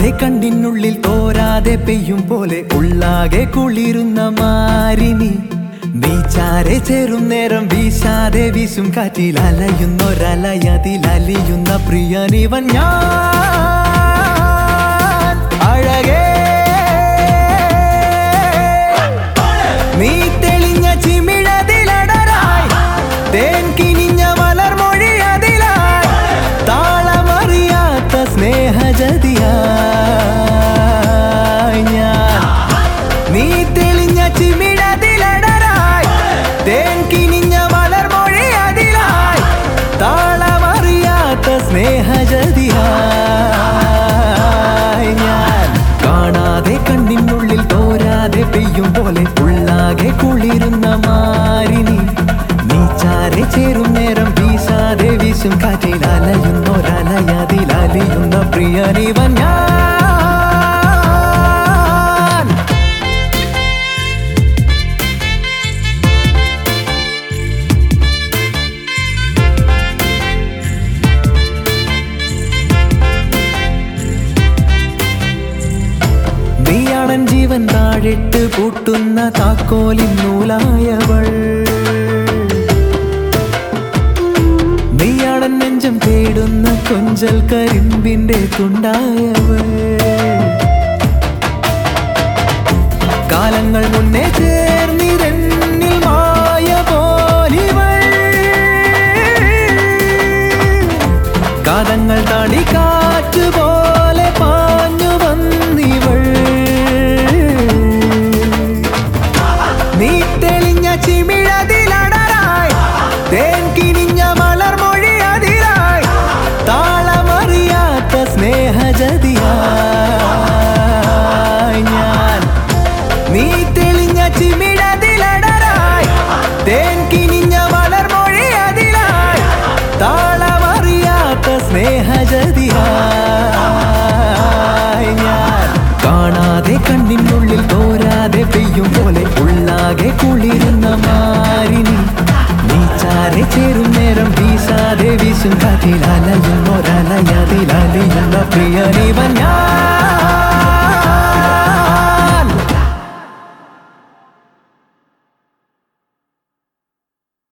കാണാതെ കണ്ണിനുള്ളിൽ തോരാതെ പെയ്യും പോലെ ഉള്ളാകെ കുളിരുന്ന മാരിനി നീ ചാരെ ചേരും നേരം വീശാതെ വീശും കാറ്റിൽ അലയുന്നൊരലയതിൽ അലിയുന്ന പ്രിയനിവൻ ഞാൻ അഴകേ നീ തെളിഞ്ഞ ചിമിഴതിലടരായി തേൻ കിനിഞ്ഞ മലർമൊഴി അതിലായി താളമറിയാത്ത സ്നേഹജതിയായി ഞാൻ നീ തെളിഞ്ഞ ചിമിഴതിലടരായി തേൻ കിനിഞ്ഞ മലർമൊഴി അതിലായി താളമറിയാത്ത സ്നേഹജതിയായി ഞാൻ കാണാതെ കണ്ണിനുള്ളിൽ തോരാതെ പെയ്യും പോലെ ഉള്ളാകെ കുളിരുന്ന മാരിനി നീ ചാരെ ചേരും നേരം വീശാതെ വീശും കാറ്റിൽ അലയുന്നൊരലയതിൽ അലിയുന്ന പ്രിയനിവൻ ഞാൻ നീയാണൻ ജീവൻ താഴിട്ട് പൂട്ടുന്ന താക്കോലിൻ നൂലായവൾ നീയാണൻ നെഞ്ചം തേടുന്ന കൊഞ്ചൽ കരിമ്പിന്റെ തുണ്ടായവൾ കാലങ്ങൾ മുന്നേ ചേർന്നിരന്നിൽ മായ പോലിവൾ കാതങ്ങൾ താണ്ടി കാറ്റ് പോലെ പാഞ്ഞു വന്നിവൾ നീ തെളിഞ്ഞ ചിമിഴതിലടരായി തേൻ കിനിഞ്ഞ മലർമൊഴി അതിലായി താളമറിയാത്ത സ്നേഹജതിയായി ഞാൻ നീ തെളിഞ്ഞ ചിമിഴതിലടരായി തേൻ കിനിഞ്ഞ മലർമൊഴി അതിലായി താളമറിയാത്ത സ്നേഹജതിയായി ഞാൻ കാണാതെ കണ്ണിനുള്ളിൽ തോരാതെ പെയ്യും പോലെ ഉള്ളാകെ കുളിരുന്ന മാരിനി നീ ചാരെ ചേരും നേരം വീശാതെ വീശും കാറ്റിൽ അലയുന്നൊരലയതിൽ അലിയുന്ന പ്രിയനിവൻ ഞാൻ